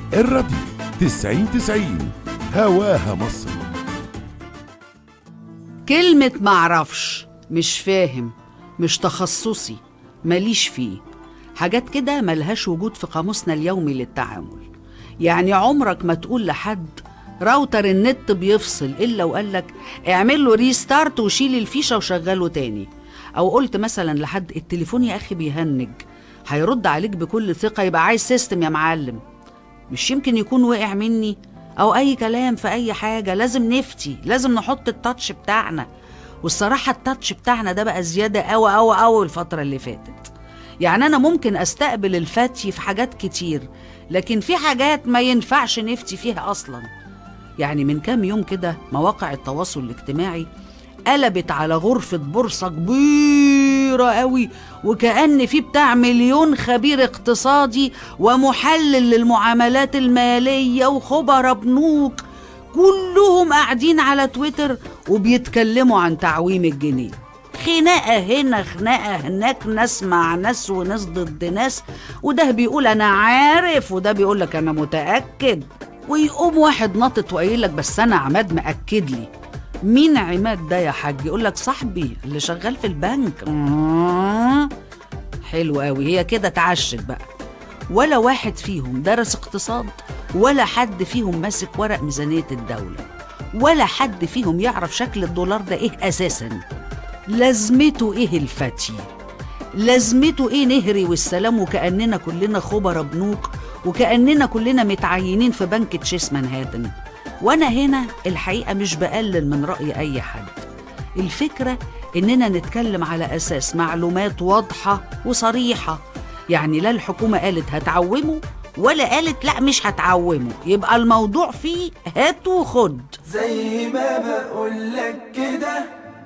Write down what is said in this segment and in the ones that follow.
الراديو تسعين تسعين هواها مصر كلمة معرفش مش فاهم مش تخصصي ماليش فيه حاجات كده ملهاش وجود في قاموسنا اليومي للتعامل يعني عمرك ما تقول لحد راوتر النت بيفصل الا وقالك اعمل له ريستارت وشيل الفيشه وشغله تاني او قلت مثلا لحد التليفون يا اخي بيهنج هيرد عليك بكل ثقه يبقى عايز سيستم يا معلم مش يمكن يكون وقع مني او اي كلام في اي حاجه لازم نفتي لازم نحط التاتش بتاعنا والصراحه التاتش بتاعنا ده بقى زياده قوي قوي قوي الفتره اللي فاتت يعني انا ممكن استقبل الفتي في حاجات كتير لكن في حاجات ما ينفعش نفتي فيها اصلا يعني من كام يوم كده مواقع التواصل الاجتماعي قلبت على غرفة بورصة كبيرة قوي وكأن في بتاع مليون خبير اقتصادي ومحلل للمعاملات المالية وخبراء بنوك كلهم قاعدين على تويتر وبيتكلموا عن تعويم الجنيه خناقة هنا خناقة هناك ناس مع ناس وناس ضد ناس وده بيقول أنا عارف وده بيقول لك أنا متأكد ويقوم واحد ناطط وقايل لك بس أنا عماد مأكد لي مين عماد ده يا حاج يقول لك صاحبي اللي شغال في البنك آه. حلو قوي هي كده اتعشت بقى ولا واحد فيهم درس اقتصاد ولا حد فيهم ماسك ورق ميزانية الدولة ولا حد فيهم يعرف شكل الدولار ده ايه اساسا لازمته ايه الفتي لازمته ايه نهري والسلام وكأننا كلنا خبراء بنوك وكأننا كلنا متعينين في بنك تشيس منهاتن وانا هنا الحقيقة مش بقلل من رأي اي حد الفكرة اننا نتكلم على اساس معلومات واضحة وصريحة يعني لا الحكومة قالت هتعومه ولا قالت لا مش هتعومه يبقى الموضوع فيه هات وخد زي ما بقولك كده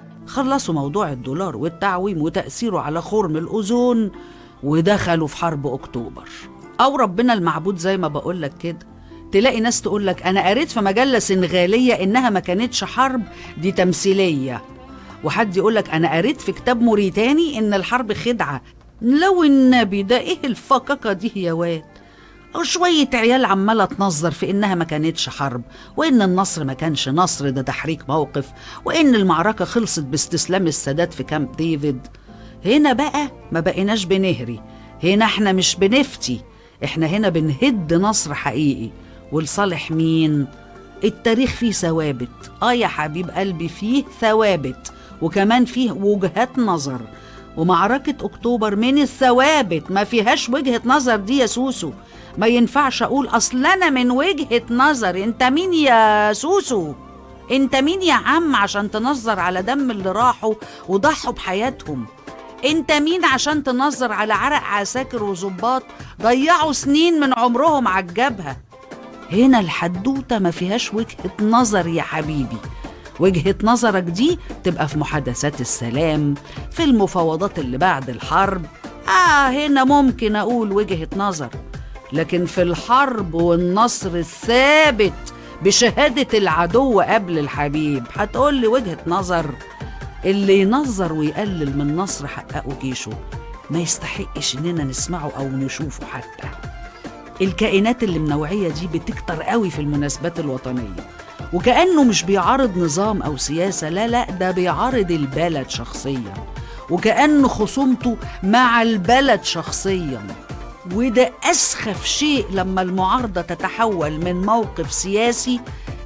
خلصوا موضوع الدولار والتعويم وتأثيره على خرم الأوزون ودخلوا في حرب أكتوبر أو ربنا المعبود زي ما بقولك كده تلاقي ناس تقولك أنا قريت في مجلة سنغالية إنها ما كانتش حرب دي تمثيلية وحد يقولك أنا قريت في كتاب موريتاني إن الحرب خدعة لو النبي ده إيه الفككة دي يا واد أو شوية عيال عمالة تنظر في إنها ما كانتش حرب وإن النصر ما كانش نصر ده تحريك موقف وإن المعركة خلصت باستسلام السادات في كامب ديفيد هنا بقى ما بقيناش بنهري هنا احنا مش بنفتي احنا هنا بنهد نصر حقيقي ولصالح مين التاريخ فيه ثوابت اه يا حبيب قلبي فيه ثوابت وكمان فيه وجهات نظر ومعركة أكتوبر من الثوابت ما فيهاش وجهة نظر دي يا سوسو ما ينفعش أقول أصل أنا من وجهة نظر أنت مين يا سوسو أنت مين يا عم عشان تنظر على دم اللي راحوا وضحوا بحياتهم أنت مين عشان تنظر على عرق عساكر وظباط ضيعوا سنين من عمرهم على الجبهة هنا الحدوتة ما فيهاش وجهة نظر يا حبيبي وجهة نظرك دي تبقى في محادثات السلام في المفاوضات اللي بعد الحرب آه هنا ممكن أقول وجهة نظر لكن في الحرب والنصر الثابت بشهادة العدو قبل الحبيب هتقول لي وجهة نظر اللي ينظر ويقلل من نصر حققه جيشه ما يستحقش إننا نسمعه أو نشوفه حتى الكائنات اللي من النوعية دي بتكتر قوي في المناسبات الوطنية وكأنه مش بيعارض نظام أو سياسة لا لا ده بيعارض البلد شخصيا وكأن خصومته مع البلد شخصيا وده أسخف شيء لما المعارضة تتحول من موقف سياسي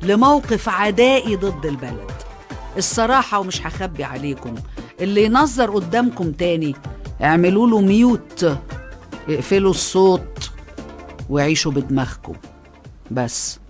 لموقف عدائي ضد البلد الصراحة ومش هخبي عليكم اللي ينظر قدامكم تاني اعملوا له ميوت اقفلوا الصوت وعيشوا بدماغكم بس